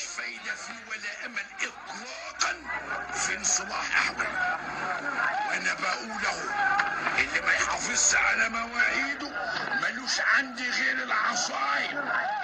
فايدة فيه ولا أمل إطلاقا فين صلاح أحمد وأنا بقول أهو اللي ما يحافظش على مواعيده ملوش عندي غير العصاير